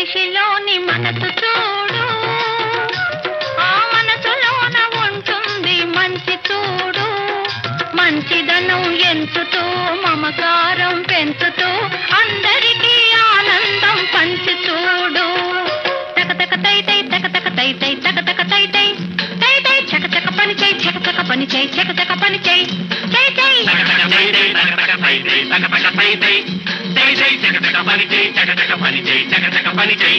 మనిషిలోని మనసు చూడు ఆ మనసులోన ఉంటుంది మంచి చూడు మంచిదనం ఎంచుతూ మమకారం పెంచుతూ అందరికీ ఆనందం పంచి చూడు తక తక తై తై తక తక తై తై తక తక తై తై తై తై చక చక పని చేయి చక చక పని చేయి చక చక పని చేయి చై చై తగతగ పైదై తగతగ పైదై తగతగ పైదై జై జై జగతగ పని జై జగతగ పని జై జగతగ పని జై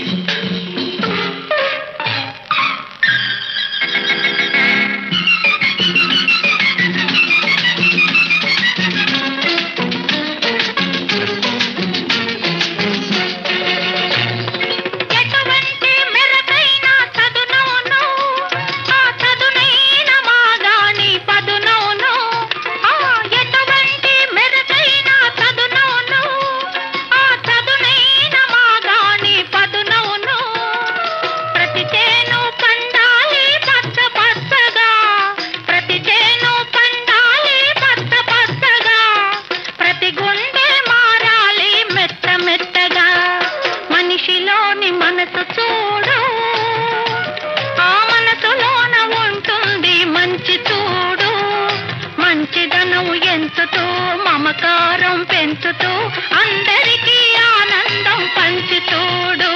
ఎటువంటి మెరకైన చదునవును ఆ చదునైన మాగాని పదునవును ఆ ఎటువంటి మెరకైన చదునవును ఆ చదునైన మాగాని పదునవును ప్రతి చేను పండాలి పచ్చ పచ్చగా ప్రతి చేను పండాలి పచ్చ పచ్చగా ప్రతి గుండె మారాలి మెత్త మెత్తగా మనిషిలోని మనసు చూడు ఆ మనసులోన ఉంటుంది మంచి చూడు మంచిదనం ఎంచుతూ మమకారం పెంచుతూ అందరికీ ఆనందం పంచి చూడు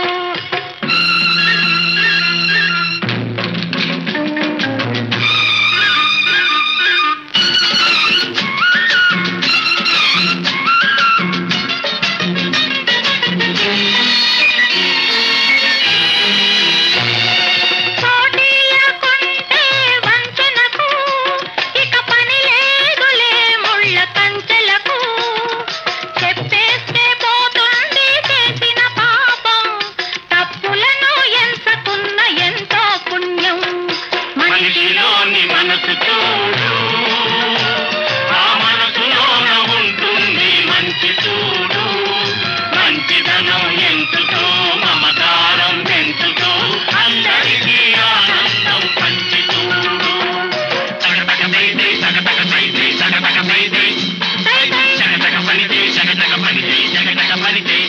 పోటీయకుంటే వంచనకు ఇక పని లేదులే ముళ్ళ కంచెలకు చెప్పేస్తే పోతుంది చేసిన పాపం తప్పులను ఎంచుకున్న ఎంతో పుణ్యం మనిషిలోని మనసు చూడు ఆ మనసులోన ఉంటుంది మంచి చూడు మంచిదనం ఎంచుతూ మమకారం పెంచుతూ అందరికీ ఆనందం పంచి చూడు తగతగ పైదై తగతగ పైదై తగతగ పైదై తై తై జగతగ పని జై జగతగ పని జై జగతగ పని జై